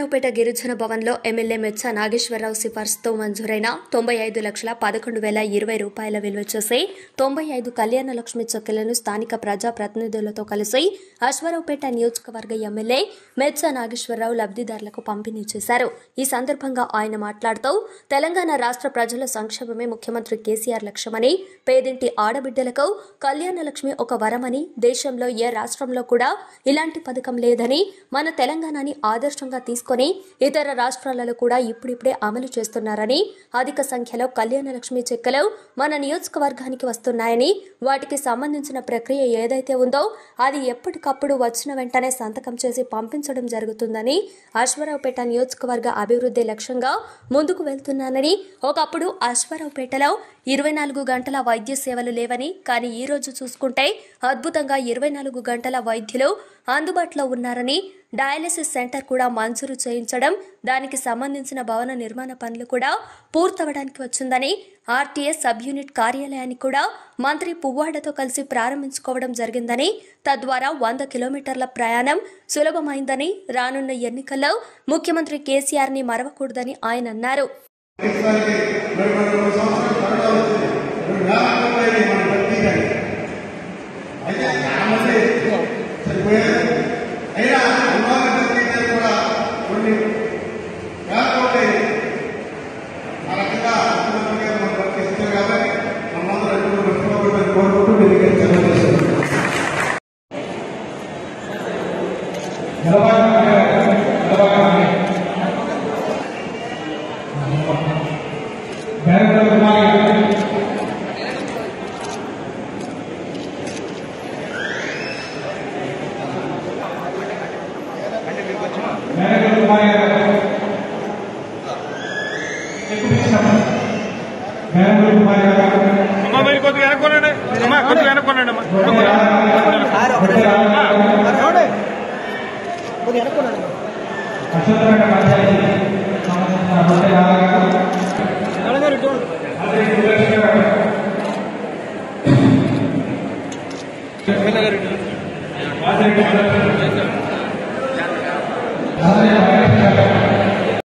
అశ్వారావుపేట గిరిజన భవన్లో ఎమ్మెల్యే మెచ్చ నాగేశ్వరరావు సిఫార్సుతో మంజూరైన తొంభై ఐదు లక్షల పదకొండు వేల ఇరవై రూపాయల విలువ చేసే తొంభై ఐదు కళ్యాణ లక్ష్మి చెక్కులను స్థానిక ప్రజా ప్రతినిధులతో కలిసి అశ్వారావుపేట నియోజకవర్గ ఎమ్మెల్యే మెచ్చ నాగేశ్వరరావు లబ్ధిదారులకు పంపిణీ చేశారు ఈ సందర్భంగా ఆయన మాట్లాడుతూ తెలంగాణ రాష్ట్ర ప్రజల సంక్షేమమే ముఖ్యమంత్రి కేసీఆర్ లక్ష్యమని పేదింటి ఆడబిడ్డలకు కళ్యాణ లక్ష్మి ఒక వరమని దేశంలో ఏ రాష్ట్రంలో కూడా ఇలాంటి పథకం లేదని మన తెలంగాణని ఆదర్శంగా తీసుకొని ఇతర రాష్ట్రాలలో కూడా ఇప్పుడిప్పుడే అమలు చేస్తున్నారని అధిక సంఖ్యలో కళ్యాణ లక్ష్మి చెక్కలు మన నియోజకవర్గానికి వస్తున్నాయని వాటికి సంబంధించిన ప్రక్రియ ఏదైతే ఉందో అది ఎప్పటికప్పుడు వచ్చిన వెంటనే సంతకం చేసి పంపించడం జరుగుతుందని అశ్వరావుపేట నియోజకవర్గ అభివృద్ధి లక్ష్యంగా ముందుకు వెళ్తున్నానని ఒకప్పుడు అశ్వరావుపేటలో ఇరవై నాలుగు గంటల వైద్య సేవలు లేవని కానీ ఈ రోజు చూసుకుంటే అద్భుతంగా ఇరవై నాలుగు గంటల వైద్యులు అందుబాటులో ఉన్నారని డయాలసిస్ సెంటర్ కూడా మంజూరు చేయించడం దానికి సంబంధించిన భవన నిర్మాణ పనులు కూడా పూర్తవడానికి వచ్చిందని ఆర్టీఏ సబ్ యూనిట్ కార్యాలయాన్ని కూడా మంత్రి పువ్వాడతో కలిసి ప్రారంభించుకోవడం జరిగిందని తద్వారా వంద కిలోమీటర్ల ప్రయాణం సులభమైందని రానున్న ఎన్నికల్లో ముఖ్యమంత్రి కేసీఆర్ ని మరవకూడదని ఆయన అన్నారు అయితే చాలామంది చనిపోయారు అయినా అనుమానం కూడా కొన్ని కాకపోతే ఆ రకంగా ముఖ్యమంత్రి గారు మనకు వర్క్ ఇస్తారు కాబట్టి మనందరూ ఎప్పుడు నష్టపోకూడదని కోరుకుంటూ మీ దగ్గర సెలవు చేస్తున్నాను. అమ్మ మీరు కొద్దిగా వెనక్కొనండి అమ్మ కొద్దిగా వెనక్కొనండి అమ్మ వాసిరెడ్డి